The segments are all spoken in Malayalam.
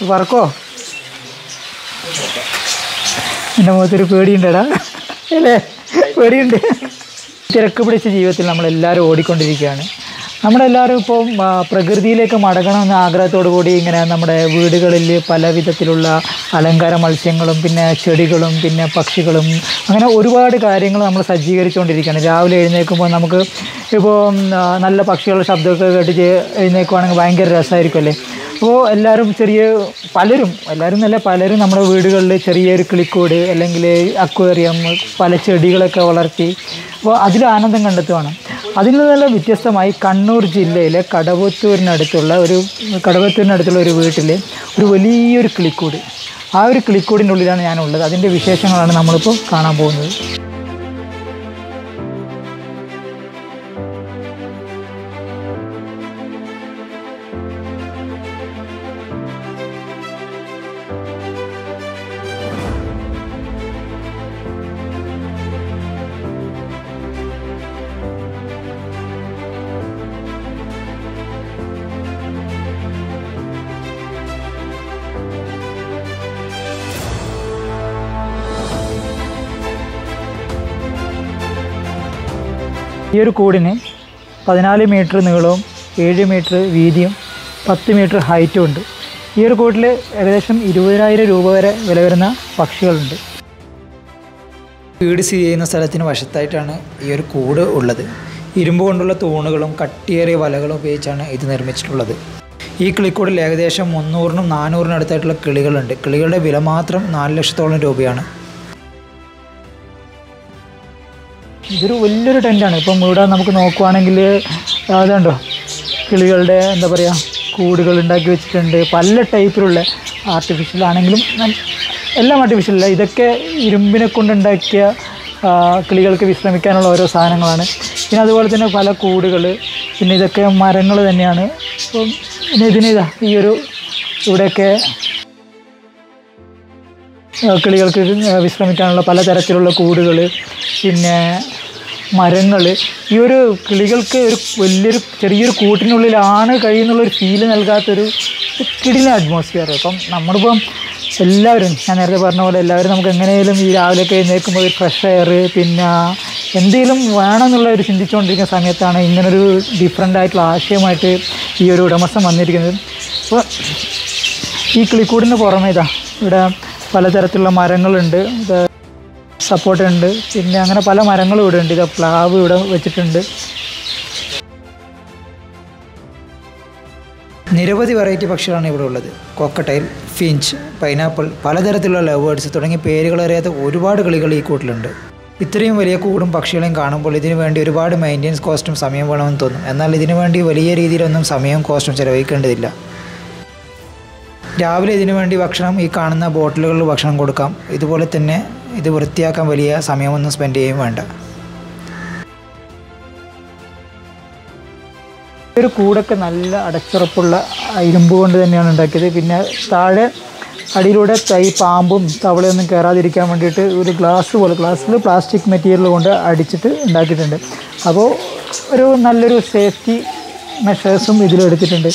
പറക്കോ എൻ്റെ മുഖത്തൊരു പേടിയുണ്ടടാ അല്ലേ പേടിയുണ്ട് തിരക്ക് പിടിച്ച ജീവിതത്തിൽ നമ്മളെല്ലാവരും ഓടിക്കൊണ്ടിരിക്കുകയാണ് നമ്മളെല്ലാവരും ഇപ്പം ആ, പ്രകൃതിയിലേക്ക് മടങ്ങണമെന്ന ആഗ്രഹത്തോടു കൂടി ഇങ്ങനെ നമ്മുടെ വീടുകളിൽ പല വിധത്തിലുള്ള അലങ്കാര മത്സ്യങ്ങളും പിന്നെ ചെടികളും പിന്നെ പക്ഷികളും അങ്ങനെ ഒരുപാട് കാര്യങ്ങൾ നമ്മൾ സജ്ജീകരിച്ചുകൊണ്ടിരിക്കുകയാണ് രാവിലെ എഴുന്നേൽക്കുമ്പോൾ നമുക്ക് ഇപ്പോൾ നല്ല പക്ഷികളുടെ ശബ്ദമൊക്കെ കേട്ട് ചെ- എഴുന്നേൽക്കുവാണെങ്കിൽ ഭയങ്കര രസമായിരിക്കും അല്ലേ അപ്പോൾ എല്ലാവരും ചെറിയ പലരും എല്ലാവരും നല്ല പലരും നമ്മുടെ വീടുകളിൽ ചെറിയൊരു കിളിക്കൂട് അല്ലെങ്കിൽ അക്വേറിയം പല ചെടികളൊക്കെ വളർത്തി അപ്പോൾ അതിൽ ആനന്ദം കണ്ടെത്തുവാണ് അതിൽ നിന്നെല്ലാം വ്യത്യസ്തമായി കണ്ണൂർ ജില്ലയിലെ കടവത്തൂരിനടുത്തുള്ള ഒരു കടവത്തൂരിനടുത്തുള്ള ഒരു വീട്ടിൽ ഒരു വലിയൊരു കിളിക്കൂട് ആ ഒരു കിളിക്കൂടിൻ്റെ ഉള്ളിലാണ് ഞാനുള്ളത് അതിൻ്റെ വിശേഷങ്ങളാണ് നമ്മളിപ്പോൾ കാണാൻ പോകുന്നത് ഈ ഒരു കൂടിന് പതിനാല് മീറ്റർ നീളവും ഏഴ് മീറ്റർ വീതിയും പത്ത് മീറ്റർ ഹൈറ്റും ഉണ്ട് ഈ ഒരു കൂട്ടിൽ ഏകദേശം ഇരുപതിനായിരം രൂപ വരെ വില വരുന്ന പക്ഷികളുണ്ട് വീട് സ്ഥിതി ചെയ്യുന്ന സ്ഥലത്തിന് വശത്തായിട്ടാണ് ഈ ഒരു കൂട് ഉള്ളത് ഇരുമ്പ് കൊണ്ടുള്ള തൂണുകളും കട്ടിയേറിയ വലകളും ഉപയോഗിച്ചാണ് ഇത് നിർമ്മിച്ചിട്ടുള്ളത് ഈ കിളിക്കൂടിൽ ഏകദേശം മുന്നൂറിനും നാനൂറിനും അടുത്തായിട്ടുള്ള കിളികളുണ്ട് കിളികളുടെ വില മാത്രം നാല് ലക്ഷത്തോളം രൂപയാണ് ഇതൊരു വലിയൊരു ടെൻറ്റാണ് ഇപ്പം ഇവിടെ നമുക്ക് നോക്കുവാണെങ്കിൽ അതുണ്ടോ കിളികളുടെ എന്താ പറയുക കൂടുകൾ ഉണ്ടാക്കി വെച്ചിട്ടുണ്ട് പല ടൈപ്പിലുള്ള ആർട്ടിഫിഷ്യൽ ആണെങ്കിലും നം- എല്ലാം ആർട്ടിഫിഷ്യലല്ല ഇതൊക്കെ ഇരുമ്പിനെ കൊണ്ടുണ്ടാക്കിയ ആ, കിളികൾക്ക് വിശ്രമിക്കാനുള്ള ഓരോ സാധനങ്ങളാണ് പിന്നെ അതുപോലെ തന്നെ പല കൂടുകൾ പിന്നെ ഇതൊക്കെ മരങ്ങൾ തന്നെയാണ് അപ്പം പിന്നെ ഇതിന് ഇതാ ഈ ഒരു ഇവിടെയൊക്കെ ആ, കിളികൾക്ക് വിശ്രമിക്കാനുള്ള പലതരത്തിലുള്ള കൂടുകൾ പിന്നെ മരങ്ങൾ ഈ ഒരു കിളികൾക്ക് ഒരു വലിയൊരു ചെറിയൊരു കൂട്ടിനുള്ളിലാണ് കഴിയുന്നുള്ളൊരു ഫീല് നൽകാത്തൊരു കിടില അറ്റ്മോസ്ഫിയർ ഇപ്പം നമ്മളിപ്പം എല്ലാവരും ഞാൻ നേരത്തെ പറഞ്ഞ പോലെ എല്ലാവരും നമുക്ക് എങ്ങനെയും ഈ രാവിലെയൊക്കെ എഴുന്നേൽക്കുമ്പോൾ ഒരു ഫ്രഷ് എയർ പിന്നെ എന്തെങ്കിലും വേണമെന്നുള്ള ഒരു ചിന്തിച്ചുകൊണ്ടിരിക്കുന്ന സമയത്താണ് ഇങ്ങനൊരു ഡിഫറെൻ്റ് ആയിട്ടുള്ള ആശയമായിട്ട് ഈ ഒരു ഉടമസ്ഥൻ വന്നിരിക്കുന്നത് അപ്പോൾ ഈ കിളിക്കൂടിന് പുറമേ ഇതാ ഇവിടെ പലതരത്തിലുള്ള മരങ്ങളുണ്ട് ഇത് സപ്പോർട്ട് ഉണ്ട് പിന്നെ അങ്ങനെ പല മരങ്ങളും ഇവിടെ ഉണ്ട് ഇത് പ്ലാവ് ഇവിടെ വെച്ചിട്ടുണ്ട് നിരവധി വെറൈറ്റി പക്ഷികളാണ് ഇവിടെ ഉള്ളത് കോക്കട്ടൈൽ ഫിഞ്ച് പൈനാപ്പിൾ പലതരത്തിലുള്ള ലവേർഡ്സ് തുടങ്ങിയ പേരുകളറിയാത്ത ഒരുപാട് കിളികൾ ഈ കൂട്ടിലുണ്ട് ഇത്രയും വലിയ കൂടും പക്ഷികളെയും കാണുമ്പോൾ ഇതിനു വേണ്ടി ഒരുപാട് മെയിൻ്റെനൻസ് കോസ്റ്റും സമയം വേണമെന്ന് തോന്നും എന്നാൽ ഇതിനു വേണ്ടി വലിയ രീതിയിലൊന്നും സമയവും കോസ്റ്റും ചിലവഴിക്കേണ്ടതില്ല രാവിലെ ഇതിനു വേണ്ടി ഭക്ഷണം ഈ കാണുന്ന ബോട്ടിലുകളിൽ ഭക്ഷണം കൊടുക്കാം ഇതുപോലെ തന്നെ ഇത് വൃത്തിയാക്കാൻ വലിയ സമയമൊന്നും സ്പെൻഡ് ചെയ്യുകയും വേണ്ട ഒരു കൂടൊക്കെ നല്ല അടച്ചുറപ്പുള്ള ഇരുമ്പ് കൊണ്ട് തന്നെയാണ് ഉണ്ടാക്കിയത് പിന്നെ താഴെ അടിയിലൂടെ തൈ പാമ്പും തവളയൊന്നും കയറാതിരിക്കാൻ വേണ്ടിയിട്ട് ഒരു ഗ്ലാസ് പോലെ ഗ്ലാസ്സിൽ പ്ലാസ്റ്റിക് മെറ്റീരിയൽ കൊണ്ട് അടിച്ചിട്ട് ഉണ്ടാക്കിയിട്ടുണ്ട് അപ്പോൾ ഒരു നല്ലൊരു സേഫ്റ്റി മെഷേഴ്സും ഇതിലെടുത്തിട്ടുണ്ട്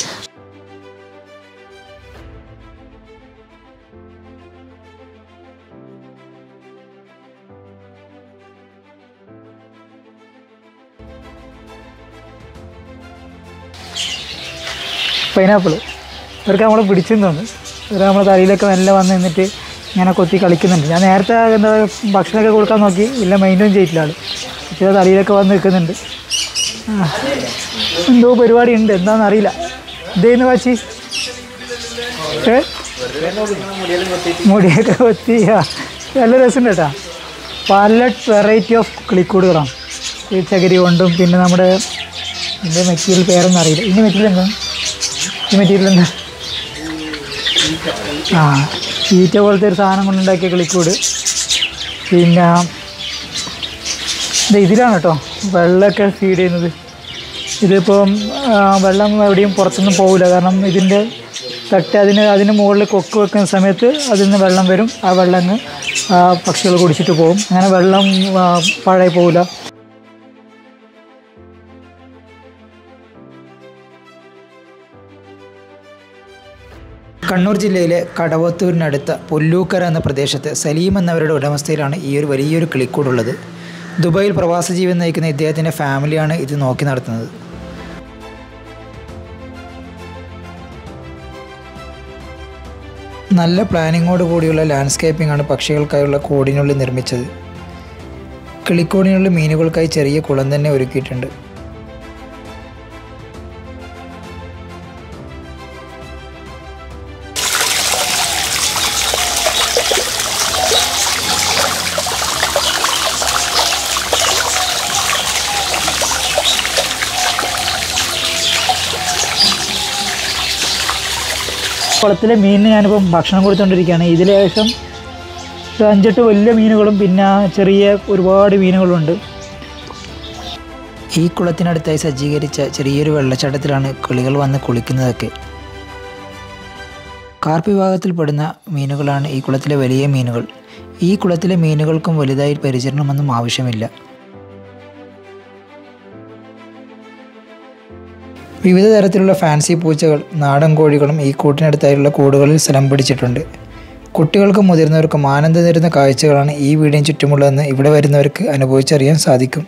പൈനാപ്പിൾ ഇവർക്ക് നമ്മളെ പിടിച്ചെന്ന് തോന്നുന്നു ഇവർ നമ്മളെ തലയിലൊക്കെ മെല്ലെ വന്ന് നിന്നിട്ട് ഇങ്ങനെ കൊത്തി കളിക്കുന്നുണ്ട് ഞാൻ നേരത്തെ എന്താ ഭക്ഷണമൊക്കെ കൊടുക്കാൻ നോക്കി ഇല്ല മെയിൻറ്റെയിൻ ചെയ്തിട്ടില്ല ആൾ പക്ഷേ തലയിലൊക്കെ വന്ന് നിൽക്കുന്നുണ്ട് ആ, എന്തോ പരിപാടി ഉണ്ട് എന്താണെന്ന് അറിയില്ല ഇതേന്ന് വാച്ചി ഏ മുടിയൊക്കെ കൊത്തി ആ, നല്ല രസമുണ്ട് കേട്ടോ പല വെറൈറ്റി ഓഫ് കിളിക്കൂടുകളാണ് ഈ ചകിരി കൊണ്ടും പിന്നെ നമ്മുടെ ഇതിൻ്റെ മെറ്റീരിയൽ പേരൊന്നും അറിയില്ല ഇതിൻ്റെ മെറ്റീരിയൽ എന്താ ഈ മെറ്റീരിയൽ എന്താ ആ ഈറ്റ പോലത്തെ ഒരു സാധനം കൊണ്ടുണ്ടാക്കിയ കിളിക്കൂട് പിന്നെ ഇത് ഇതിലാണ് കേട്ടോ വെള്ളമൊക്കെ ഫീഡ് ചെയ്യുന്നത് ഇതിപ്പം ആ, വെള്ളം എവിടെയും പുറത്തൊന്നും പോകില്ല കാരണം ഇതിൻ്റെ തട്ട് അതിന് അതിന് മുകളിൽ കൊക്ക് വെക്കുന്ന സമയത്ത് അതിൽ നിന്ന് വെള്ളം വരും ആ വെള്ളം അങ്ങ് ആ, പക്ഷികൾ കുടിച്ചിട്ട് പോകും അങ്ങനെ വെള്ളം ആ, പാഴായി പോകില്ല കണ്ണൂർ ജില്ലയിലെ കടവത്തൂരിനടുത്ത പുല്ലൂക്കര എന്ന പ്രദേശത്ത് സലീം എന്നവരുടെ ഉടമസ്ഥയിലാണ് ഈ ഒരു വലിയൊരു കിളിക്കൂടുള്ളത് ദുബായിൽ പ്രവാസ ജീവിതം നയിക്കുന്ന ഇദ്ദേഹത്തിൻ്റെ ഫാമിലിയാണ് ഇത് നോക്കി നടത്തുന്നത് നല്ല പ്ലാനിങ്ങോട് കൂടിയുള്ള ലാൻഡ്സ്കേപ്പിംഗ് ആണ് പക്ഷികൾക്കായുള്ള കൂടിനുള്ളിൽ നിർമ്മിച്ചത് കിളിക്കൂടിനുള്ളിൽ മീനുകൾക്കായി ചെറിയ കുളം തന്നെ ഒരുക്കിയിട്ടുണ്ട് കുളത്തിലെ മീനിന് ഞാനിപ്പം ഭക്ഷണം കൊടുത്തുകൊണ്ടിരിക്കുകയാണ് ഇതിൽ ഏകദേശം ഒരു അഞ്ചെട്ട് വലിയ മീനുകളും പിന്നെ ചെറിയ ഒരുപാട് മീനുകളുണ്ട് ഈ കുളത്തിനടുത്തായി സജ്ജീകരിച്ച ചെറിയൊരു വെള്ളച്ചാട്ടത്തിലാണ് കിളികൾ വന്ന് കുളിക്കുന്നതൊക്കെ കാർപ്പ് വിഭാഗത്തിൽപ്പെടുന്ന മീനുകളാണ് ഈ കുളത്തിലെ വലിയ മീനുകൾ ഈ കുളത്തിലെ മീനുകൾക്കും വലുതായി പരിചരണമൊന്നും ആവശ്യമില്ല വിവിധ തരത്തിലുള്ള ഫാൻസി പൂച്ചകൾ നാടൻ കോഴികളും ഈ കൂട്ടിനടുത്തായുള്ള കൂടുകളിൽ സ്ഥലം പിടിച്ചിട്ടുണ്ട് കുട്ടികൾക്കും മുതിർന്നവർക്കും ആനന്ദം തരുന്ന കാഴ്ചകളാണ് ഈ വീടിന് ചുറ്റുമുള്ളതെന്ന് ഇവിടെ വരുന്നവർക്ക് അനുഭവിച്ചറിയാൻ സാധിക്കും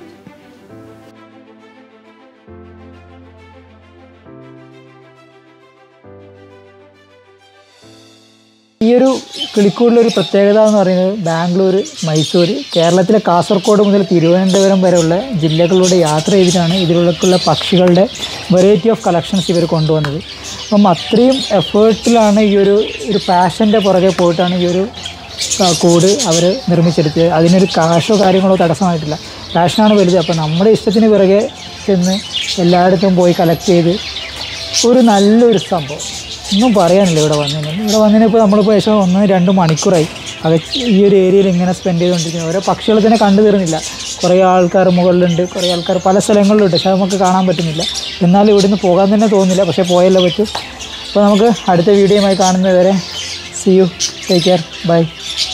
ഈ ഒരു കിളിക്കൂടിലൊരു പ്രത്യേകത എന്ന് പറയുന്നത് ബാംഗ്ലൂർ മൈസൂർ കേരളത്തിലെ കാസർഗോഡ് മുതൽ തിരുവനന്തപുരം വരെയുള്ള ജില്ലകളിലൂടെ യാത്ര ചെയ്തിട്ടാണ് ഇതിലുള്ള പക്ഷികളുടെ വെറൈറ്റി ഓഫ് കളക്ഷൻസ് ഇവർ കൊണ്ടുവന്നത് അപ്പം അത്രയും എഫേർട്ടിലാണ് ഈ ഒരു ഒരു പാഷൻ്റെ പുറകെ പോയിട്ടാണ് ഈ ഒരു ആ, കൂട് അവർ നിർമ്മിച്ചെടുത്തത് അതിനൊരു കാശോ കാര്യങ്ങളോ തടസ്സമായിട്ടില്ല പാഷനാണ് വലുത് അപ്പോൾ നമ്മുടെ ഇഷ്ടത്തിന് പിറകെ ചെന്ന് എല്ലായിടത്തും പോയി കളക്ട് ചെയ്ത് ഒരു നല്ലൊരു സംഭവം ഒന്നും പറയാനില്ല ഇവിടെ വന്നതിന് ഇവിടെ വന്നതിന് ഇപ്പോൾ നമ്മളിപ്പോൾ ഏകദേശം ഒന്ന് രണ്ട് മണിക്കൂറായി അത് ഈ ഒരു ഏരിയയിൽ ഇങ്ങനെ സ്പെൻഡ് ചെയ്തുകൊണ്ടിരിക്കുന്നത് ഓരോ പക്ഷികളെ തന്നെ കണ്ടു തീർന്നില്ല കുറേ ആൾക്കാർ മുകളിലുണ്ട് കുറേ ആൾക്കാർ പല സ്ഥലങ്ങളിലുണ്ട് പക്ഷേ അത് നമുക്ക് കാണാൻ പറ്റുന്നില്ല എന്നാലും ഇവിടുന്ന് പോകാൻ തന്നെ തോന്നുന്നില്ല പക്ഷേ പോയല്ലേ പറ്റും അപ്പോൾ നമുക്ക് അടുത്ത വീഡിയോയുമായി കാണുന്നതുവരെ see you take care by